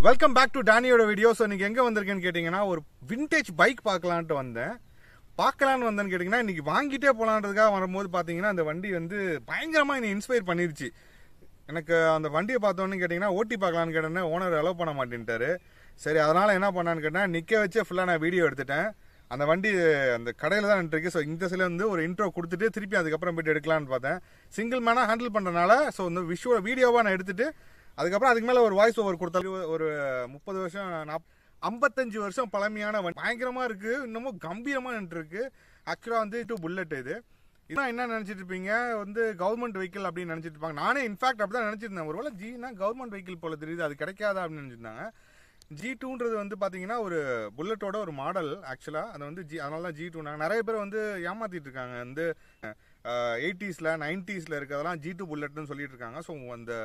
welcome back to டேனியோட video so இன்னைக்கு எங்கே வந்திருக்கேன்னு கேட்டிங்கன்னா ஒரு விண்டேஜ் பைக் பார்க்கலான்ட்டு வந்தேன் பார்க்கலான்னு வந்தேன்னு கேட்டிங்கன்னா இன்னைக்கு வாங்கிட்டே போகலான்றதுக்காக வரும்போது பார்த்தீங்கன்னா அந்த வண்டி வந்து பயங்கரமாக என்னை இன்ஸ்பயர் பண்ணிருச்சு எனக்கு அந்த வண்டியை பார்த்தோன்னு கேட்டிங்கன்னா ஓட்டி பார்க்கலான்னு கேட்டேன்னா ஓனர் அலோவ் பண்ண மாட்டேன்ட்டாரு சரி அதனால் என்ன பண்ணான்னு கேட்டேன் நிற்க வச்சே ஃபுல்லாக நான் வீடியோ எடுத்துட்டேன் அந்த வண்டி அந்த கடையில் தான் நின்றுருக்கு ஸோ இந்த சில வந்து ஒரு இன்ட்ரோ கொடுத்துட்டு திருப்பி அதுக்கப்புறம் போயிட்டு எடுக்கலான்னு பார்த்தேன் சிங்கிள் மேனாக ஹேண்டில் பண்ணுறனால ஸோ இந்த விஷுவல் வீடியோவாக நான் எடுத்துட்டு அதுக்கப்புறம் அதுக்கு மேலே ஒரு வாய்ஸ் ஓவர் கொடுத்தாலும் ஒரு முப்பது வருஷம் நாப் ஐம்பத்தஞ்சு வருஷம் பழமையான வண்டி பயங்கரமாக இருக்குது இன்னமும் கம்பீரமாக நின்றுருக்கு ஆக்சுவலாக வந்து டூ புல்லட் இது இதான் என்ன நினச்சிட்டு இருப்பீங்க வந்து கவர்மெண்ட் வெஹிக்கிள் அப்படின்னு நினச்சிட்டு இருப்பாங்க நானே இன்ஃபேக்ட் அப்படி தான் நினச்சிருந்தேன் ஒருவேளை ஜீனா கவர்மெண்ட் வெஹிக்கிள் போல தெரியுது அது கிடைக்காதா அப்படின்னு நினச்சிருந்தாங்க ஜி டூன்றது வந்து பார்த்தீங்கன்னா ஒரு புல்லட்டோட ஒரு மாடல் ஆக்சுவலாக அது வந்து ஜி அதனால தான் ஜி டூனாங்க நிறைய பேர் வந்து ஏமாத்திட்டு இருக்காங்க வந்து எயிட்டிஸில் நைன்டிஸில் இருக்கிறதெல்லாம் ஜி டூ புல்லட்னு சொல்லிட்டு இருக்காங்க ஸோ அந்த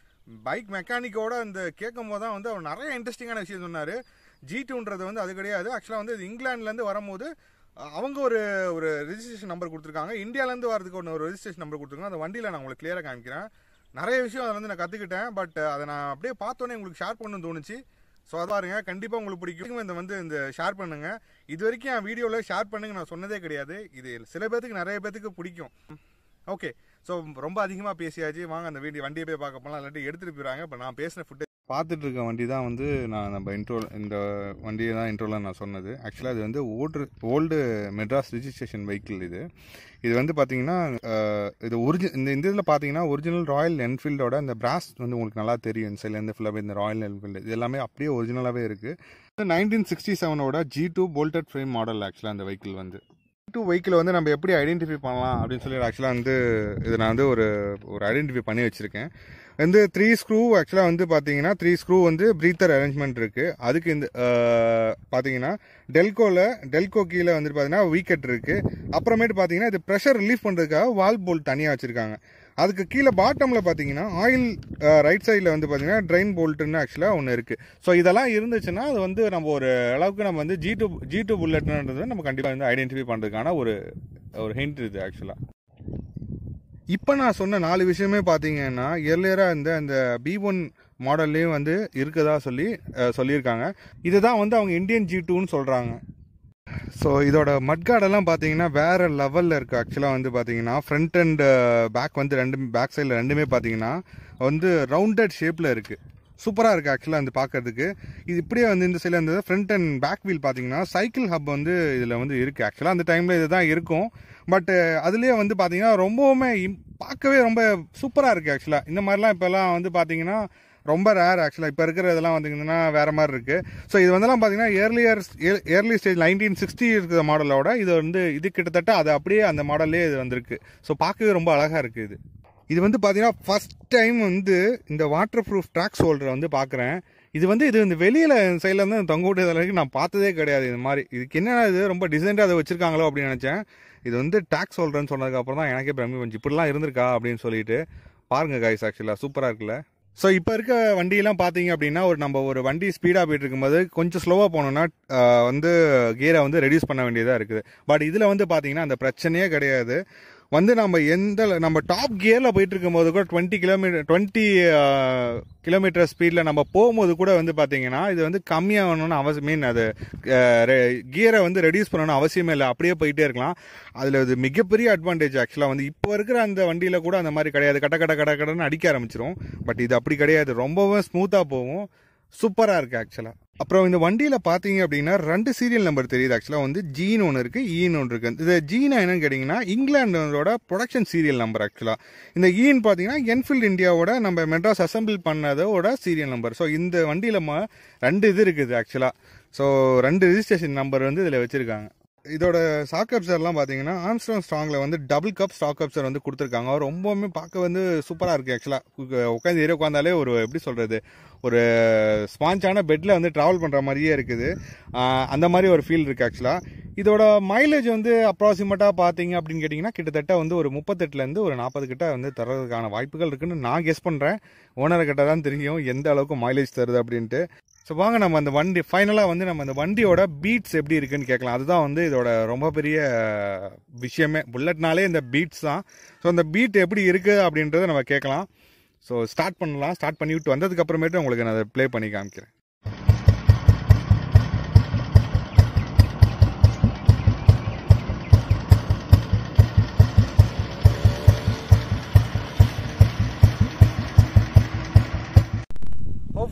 பைக் மெக்கானிக்கோட அந்த கேட்கும் போது தான் வந்து அவர் நிறைய இன்ட்ரெஸ்டிங்கான விஷயம் சொன்னார் ஜி டூன்றது வந்து அது கிடையாது ஆக்சுவலாக வந்து இது இங்கிலாந்துலேருந்து வரும்போது அஹ், அவங்க ஒரு ஒரு ரெஜிஸ்ட்ரேஷன் நம்பர் கொடுத்துருக்காங்க இந்தியாவிலேருந்து வரதுக்கு ஒன்று ஒரு ரெஜிஸ்ட்ரேஷன் நம்பர் கொடுத்துருக்காங்க அந்த வண்டியில் நான் உங்களுக்கு கிளியராக காமிக்கிறேன் நிறைய விஷயம் அதில் வந்து நான் கற்றுக்கிட்டேன் பட் அதை நான் அப்படியே பார்த்தோன்னே உங்களுக்கு ஷேர் பண்ணணும்னு தோணுச்சு ஸோ அது பாருங்க கண்டிப்பாக உங்களுக்கு பிடிக்கும் இந்த வந்து இந்த ஷேர் பண்ணுங்க இது வரைக்கும் என் வீடியோவில் ஷேர் பண்ணுங்க நான் சொன்னதே கிடையாது இது சில பேர்த்துக்கு நிறைய பேர்த்துக்கு பிடிக்கும் ஓகே ஸோ ரொம்ப அதிகமாக பேசியாச்சு வாங்க அந்த வீடியோ வண்டியை போய் பார்க்க போகலாம் இல்லாட்டி எடுத்துகிட்டு போயிடுறாங்க இப்போ நான் பேசின ஃபுட்டு பார்த்துட்டு இருக்க வண்டி தான் வந்து நான் நம்ம இன்ட்ரோ இந்த வண்டியை தான் இன்ட்ரோவில் நான் சொன்னது ஆக்சுவலாக இது வந்து old old Madras registration vehicle இது இது வந்து பார்த்தீங்கன்னா அஹ், இது ஒரிஜி இந்த இந்த இதில் பார்த்தீங்கன்னா ஒரிஜினல் ராயல் என்ஃபீல்டோட இந்த பிராஸ் வந்து உங்களுக்கு நல்லா தெரியும் இந்த சைட்லேருந்து ஃபுல்லாகவே இந்த ராயல் என்ஃபீல்டு இது எல்லாமே அப்படியே ஒரிஜினலாகவே இருக்குது நைன்டீன் சிக்ஸ்டி செவனோட G two bolted frame model ஆக்சுவலாக அந்த வெஹிக்கிள் வந்து டூ வெஹிக்கிள் வந்து நம்ம எப்படி ஐடென்டிஃபை பண்ணலாம் அப்படின்னு சொல்லி ஆக்சுவலாக வந்து இது நான் வந்து ஒரு ஒரு ஐடென்டிஃபை பண்ணி வச்சுருக்கேன் வந்து த்ரீ ஸ்க்ரூ ஆக்சுவலாக வந்து பார்த்தீங்கன்னா த்ரீ ஸ்க்ரூ வந்து ப்ரீத்தர் அரேஞ்ச்மெண்ட் இருக்குது அதுக்கு இந்த அஹ், பார்த்தீங்கன்னா டெல்கோவில் டெல்கோ கீழே வந்துட்டு பார்த்தீங்கன்னா வீக்கெட் இருக்குது அப்புறமேட்டு பார்த்தீங்கன்னா இது ப்ரெஷர் ரிலீஃப் பண்ணுறதுக்காக வால் போல்ட் தனியாக வச்சுருக்காங்க அதுக்கு கீழே பாட்டமில் பார்த்தீங்கன்னா ஆயில் ரைட் சைடில் வந்து பார்த்தீங்கன்னா ட்ரெயின் போல்ட்டுன்னு ஆக்சுவலாக ஒன்று இருக்குது ஸோ இதெல்லாம் இருந்துச்சுன்னா அது வந்து நம்ம ஒரு அளவுக்கு நம்ம வந்து ஜி டூ ஜி டூ புல்லட்ன்றது நம்ம கண்டிப்பாக வந்து ஐடென்டிஃபை பண்ணுறதுக்கான ஒரு ஒரு ஹிண்ட் இது ஆக்சுவலாக இப்போ நான் சொன்ன நாலு விஷயமே பார்த்தீங்கன்னா எர்லியராக இந்த அந்த பி ஒன் மாடல்லையும் வந்து இருக்கதா சொல்லி அஹ், சொல்லியிருக்காங்க இதுதான் வந்து அவங்க இந்தியன் ஜி டூன்னு சொல்கிறாங்க ஸோ இதோட மட்கார்டெல்லாம் பார்த்தீங்கன்னா வேற லெவலில் இருக்குது ஆக்சுவலாக வந்து பார்த்தீங்கன்னா ஃப்ரண்ட் அண்ட் பேக் வந்து ரெண்டு பேக் சைடில் ரெண்டுமே பார்த்தீங்கன்னா வந்து ரவுண்டட் ஷேப்பில் இருக்குது சூப்பராக இருக்குது ஆக்சுவலாக வந்து பார்க்கறதுக்கு இது இப்படியே வந்து இந்த சைடில் இருந்தது ஃப்ரண்ட் அண்ட் பேக் வீல் பார்த்தீங்கன்னா சைக்கிள் ஹப் வந்து இதில் வந்து இருக்குது ஆக்சுவலாக அந்த டைமில் இதுதான் இருக்கும் பட் அதுலேயே வந்து பார்த்தீங்கன்னா ரொம்பவுமே இம்- பார்க்கவே ரொம்ப சூப்பராக இருக்குது ஆக்சுவலாக இந்த மாதிரிலாம் இப்போல்லாம் வந்து பார்த்தீங்கன்னா ரொம்ப ரேர் ஆக்சுவலாக இப்போ இருக்கிற இதெல்லாம் வந்துங்கன்னா வேற மாதிரி இருக்குது ஸோ இது வந்துலாம் பார்த்தீங்கன்னா earlier early stage nineteen sixty இருக்கிற மாடலோட இது வந்து இது கிட்டத்தட்ட அது அப்படியே அந்த மாடல்லே இது வந்திருக்கு ஸோ பார்க்கவே ரொம்ப அழகாக இருக்குது இது இது வந்து பார்த்தீங்கன்னா ஃபர்ஸ்ட் டைம் வந்து இந்த வாட்டர் ப்ரூஃப் ட்ராக் ஹோல்டரை வந்து பார்க்குறேன் இது வந்து இது இந்த வெளியில் சைடில் இருந்து தொங்க விட்டது வரைக்கும் நான் பார்த்ததே கிடையாது இது மாதிரி இதுக்கு என்ன இது ரொம்ப டிசைன்டாக அதை வச்சிருக்காங்களோ அப்படின்னு நினச்சேன் இது வந்து டாக்ஸ் ஹோல்டர்னு சொன்னதுக்கு அப்புறம் தான் எனக்கே பிரமி வந்துச்சு இப்படிலாம் இருந்திருக்கா அப்படின்னு சொல்லிட்டு பாருங்க கைஸ் ஆக்சுவலாக சூப்பராக இருக்குல்ல ஸோ இப்போ இருக்க வண்டியெல்லாம் பார்த்தீங்க அப்படின்னா ஒரு நம்ம ஒரு வண்டி ஸ்பீடாக போயிட்டு இருக்கும்போது கொஞ்சம் ஸ்லோவாக போனோம்னா ஆஹ், வந்து கியரை வந்து ரெடியூஸ் பண்ண வேண்டியதாக இருக்குது பட் இதில் வந்து பார்த்தீங்கன்னா அந்த பிரச்சனையே கிடையாது வந்து நம்ம எந்த நம்ம டாப் கியரில் போயிட்டு இருக்கும்போது கூட டுவெண்ட்டி கிலோமீட்டர் டுவெண்ட்டி கிலோமீட்டர் ஸ்பீடில் நம்ம போகும்போது கூட வந்து பார்த்தீங்கன்னா இது வந்து கம்மியாகணும்னு அவசியம் மீன் அது கியரை வந்து ரெடியூஸ் பண்ணணும்னு அவசியமே இல்லை அப்படியே போயிட்டே இருக்கலாம் அதில் இது மிகப்பெரிய அட்வான்டேஜ் ஆக்சுவலாக வந்து இப்போ இருக்கிற அந்த வண்டியில் கூட அந்த மாதிரி கிடையாது கட்ட கட்ட கட கடன்னு அடிக்க ஆரம்பிச்சிரும் பட் இது அப்படி கிடையாது ரொம்பவும் ஸ்மூத்தாக போகும் சூப்பராக இருக்குது ஆக்சுவலாக அப்புறம் இந்த வண்டியில் பார்த்தீங்க அப்படின்னா ரெண்டு சீரியல் நம்பர் தெரியுது ஆக்சுவலாக வந்து ஜீன் ஒன்று இருக்குது ஈன்னு ஒன்று இருக்குது இது ஜீனா என்னன்னு கேட்டிங்கன்னா இங்கிலாண்டோட ப்ரொடக்ஷன் சீரியல் நம்பர் ஆக்சுவலாக இந்த ஈன்னு பார்த்தீங்கன்னா என்ஃபீல்ட் இந்தியாவோட நம்ம மெட்ராஸ் அசம்பிள் பண்ணதோட சீரியல் நம்பர் ஸோ இந்த வண்டியில் ம ரெண்டு இது இருக்குது ஆக்சுவலாக ஸோ ரெண்டு ரிஜிஸ்ட்ரேஷன் நம்பர் வந்து இதில் வச்சுருக்காங்க இதோட ஸ்டாக் கப்சர்லாம் பார்த்தீங்கன்னா ஆம்ஸ்ட்ராங் ஸ்ட்ராங்கில் வந்து டபுள் கப் ஸ்டாக் கப்சர் வந்து கொடுத்துருக்காங்க ரொம்பவுமே பார்க்க வந்து சூப்பராக இருக்குது ஆக்சுவலாக உட்காந்து ஏறி உட்காந்தாலே ஒரு எப்படி சொல்கிறது ஒரு ஸ்பாஞ்சான பெட்டில் வந்து ட்ராவல் பண்ணுற மாதிரியே இருக்குது ஆஹ் அந்த மாதிரி ஒரு ஃபீல் இருக்குது ஆக்சுவலாக இதோட மைலேஜ் வந்து அப்ராக்சிமேட்டாக பார்த்தீங்க அப்படின்னு கேட்டிங்கன்னா கிட்டத்தட்ட வந்து ஒரு முப்பத்தெட்டுலேருந்து ஒரு நாற்பது கிட்ட வந்து தர்றதுக்கான வாய்ப்புகள் இருக்குன்னு நான் கெஸ் பண்ணுறேன் ஓனரை கிட்ட தான் தெரியும் எந்த அளவுக்கு மைலேஜ் தருது அப்படின்ட்டு ஸோ வாங்க நம்ம அந்த வண்டி ஃபைனலாக வந்து நம்ம அந்த வண்டியோட பீட்ஸ் எப்படி இருக்குன்னு கேட்கலாம் அதுதான் வந்து இதோட ரொம்ப பெரிய விஷயமே புல்லட்னாலே இந்த பீட்ஸ் தான் ஸோ அந்த பீட் எப்படி இருக்குது அப்படின்றத நம்ம கேட்கலாம் ஸோ ஸ்டார்ட் பண்ணலாம் ஸ்டார்ட் பண்ணிவிட்டு வந்ததுக்கு அப்புறமேட்டு உங்களுக்கு நான் அதை ப்ளே பண்ணி காமிக்கிறேன்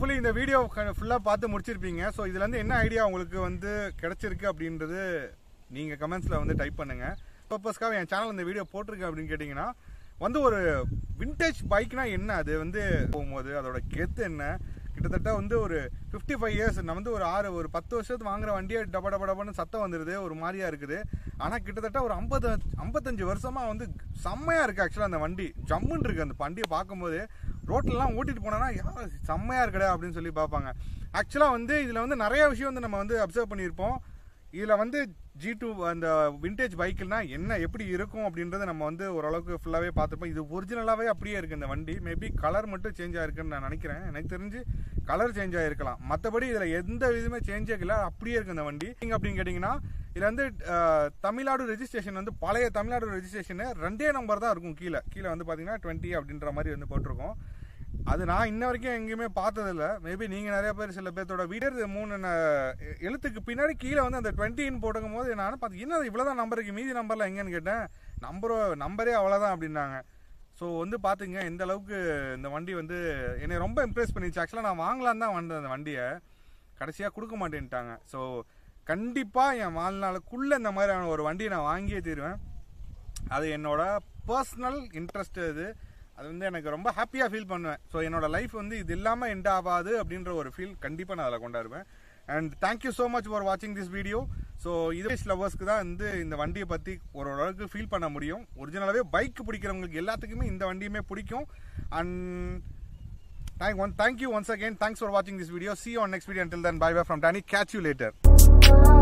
ஹோப்ஃபுல்லி இந்த வீடியோ ஃபுல்லாக பார்த்து முடிச்சிருப்பீங்க ஸோ இதுல இருந்து என்ன ஐடியா உங்களுக்கு வந்து கிடைச்சிருக்கு அப்படின்றது நீங்கள் கமெண்ட்ஸில் வந்து டைப் பண்ணுங்க பர்பஸ்க்காக என் சேனல் இந்த வீடியோ போட்டிருக்கேன் அப்படின்னு கேட்டிங்கன்னா வந்து ஒரு விண்டேஜ் பைக்னா என்ன அது வந்து போகும்போது அதோட கெத்து என்ன கிட்டத்தட்ட வந்து ஒரு ஃபிஃப்டி ஃபைவ் இயர்ஸ் நான் வந்து ஒரு ஆறு ஒரு பத்து வருஷத்துக்கு வாங்குற வண்டியே டப டப டபன்னு சத்தம் வந்துடுது ஒரு மாதிரியா இருக்குது ஆனால் கிட்டத்தட்ட ஒரு ஐம்பது ஐம்பத்தஞ்சு வருஷமா வந்து செம்மையா இருக்கு ஆக்சுவலாக அந்த வண்டி ஜம்முன்னு இருக்கு அந்த வண்டியை பார்க்கும்போது ரோட்லலாம் ஓட்டிட்டு போனோன்னா யார் செம்மையா இருக்கடா அப்படின்னு சொல்லி பார்ப்பாங்க ஆக்சுவலாக வந்து இதில் வந்து நிறைய விஷயம் வந்து நம்ம வந்து அப்சர்வ் பண்ணியிருப்போம் இதில் வந்து ஜி டூ அந்த விண்டேஜ் பைக்குனா என்ன எப்படி இருக்கும் அப்படின்றத நம்ம வந்து ஓரளவுக்கு ஃபுல்லாகவே பார்த்துருப்போம் இது ஒரிஜினலாகவே அப்படியே இருக்குது இந்த வண்டி மேபி கலர் மட்டும் சேஞ்ச் ஆயிருக்குன்னு நான் நினைக்கிறேன் எனக்கு தெரிஞ்சு கலர் சேஞ்ச் ஆகிருக்கலாம் மற்றபடி இதில் எந்த விதமே சேஞ்ச் ஆகல அப்படியே இருக்குது இந்த வண்டி நீங்கள் அப்படின்னு கேட்டிங்கன்னா இதில் வந்து அஹ், தமிழ்நாடு ரெஜிஸ்ட்ரேஷன் வந்து பழைய தமிழ்நாடு ரெஜிஸ்ட்ரேஷனு ரெண்டே நம்பர் தான் இருக்கும் கீழே கீழே வந்து பார்த்தீங்கன்னா டுவெண்ட்டி அப்படின்ற மாதிரி வந்து போட்டிருக்கோம் அது நான் இன்ன வரைக்கும் எங்கேயுமே பார்த்ததில்ல மேபி நீங்கள் நிறைய பேர் சில பேர்த்தோட வீடியோ மூணு ந- எ- எழுத்துக்கு பின்னாடி கீழே வந்து அந்த டுவெண்ட்டின்னு போட்டுக்கும் போது நான் பார்த்து என்ன இவ்வளோதான் நம்பர் இருக்கு மீதி நம்பர்ல எங்கன்னு கேட்டேன் நம்பரோ நம்பரே அவ்வளோதான் அப்படின்னாங்க ஸோ வந்து பார்த்துங்க எந்த அளவுக்கு இந்த வண்டி வந்து என்னை ரொம்ப இம்ப்ரெஸ் பண்ணிச்சு ஆக்சுவலாக நான் வாங்கலான்னு தான் வந்தேன் அந்த வண்டியை கடைசியாக கொடுக்க மாட்டேன்ட்டாங்க ஸோ கண்டிப்பாக என் வாழ்நாளுக்குள்ளே இந்த மாதிரியான ஒரு வண்டியை நான் வாங்கியே தீருவேன் அது என்னோட பர்சனல் இன்ட்ரெஸ்ட் இது அது வந்து எனக்கு ரொம்ப ஹாப்பியாக ஃபீல் பண்ணுவேன் ஸோ என்னோட லைஃப் வந்து இது இல்லாமல் எண்ட் ஆகாது அப்படின்ற ஒரு ஃபீல் கண்டிப்பாக நான் அதில் கொண்டாடுவேன் and thank you so much for வாட்சிங் திஸ் வீடியோ ஸோ இது லவர்ஸ்க்கு தான் வந்து இந்த வண்டியை பற்றி ஒரு அளவுக்கு ஃபீல் பண்ண முடியும் ஒரிஜினலாகவே பைக் பிடிக்கிறவங்களுக்கு எல்லாத்துக்குமே இந்த வண்டியுமே பிடிக்கும் and thank one thank you once again thanks for வாட்சிங் this video see on next video until then bye bye from Danny catch you later